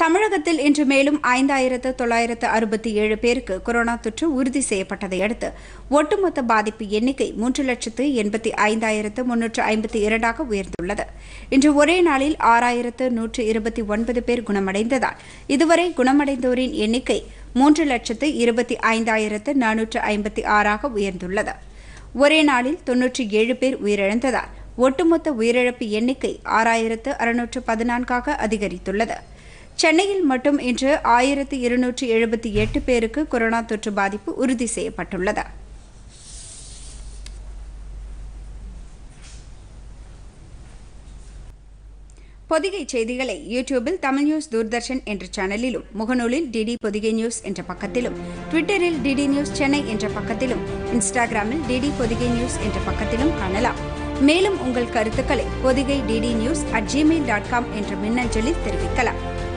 தமிழகத்தில் இன்று மேலும் ஐந்தாயிரத்து தொள்ளாயிரத்து அறுபத்தி ஏழு பேருக்கு கொரோனா தொற்று உறுதி செய்யப்பட்டதை அடுத்து ஒட்டுமொத்த பாதிப்பு எண்ணிக்கை மூன்று லட்சத்து எண்பத்தி ஐந்தாயிரத்து முன்னூற்று ஐம்பத்தி இரண்டாக உயர்ந்துள்ளது இன்று ஒரே நாளில் ஆறாயிரத்து நூற்று இருபத்தி ஒன்பது பேர் குணமடைந்ததால் இதுவரை குணமடைந்தோரின் எண்ணிக்கை மூன்று லட்சத்து இருபத்தி ஐந்தாயிரத்து நானூற்று ஐம்பத்தி ஆறாக உயர்ந்துள்ளது ஒரே நாளில் தொன்னூற்றி ஏழு பேர் உயிரிழந்ததால் ஒட்டுமொத்த உயிரிழப்பு எண்ணிக்கை ஆறாயிரத்து அறுநூற்று பதினான்காக அதிகரித்துள்ளது சென்னையில் மட்டும் இன்று ஆயிரத்து இருநூற்று எழுபத்தி எட்டு பேருக்கு கொரோனா தொற்று பாதிப்பு உறுதி செய்யப்பட்டுள்ளது பொதிகை செய்திகளை யூடியூபில் தமிழ் நியூஸ் தூர்தர்ஷன் என்ற சேனலிலும் முகநூலில் டிடி பொதிகை நியூஸ் என்ற பக்கத்திலும் ட்விட்டரில் டிடி நியூஸ் சென்னை என்ற பக்கத்திலும் இன்ஸ்டாகிராமில் டிடி பொதிகை நியூஸ் என்ற பக்கத்திலும் காணலாம் மேலும் உங்கள் கருத்துக்களை Podhigai DD news at Gmail dot com என்ற மின்னஞ்சலில் தெரிவிக்கலாம்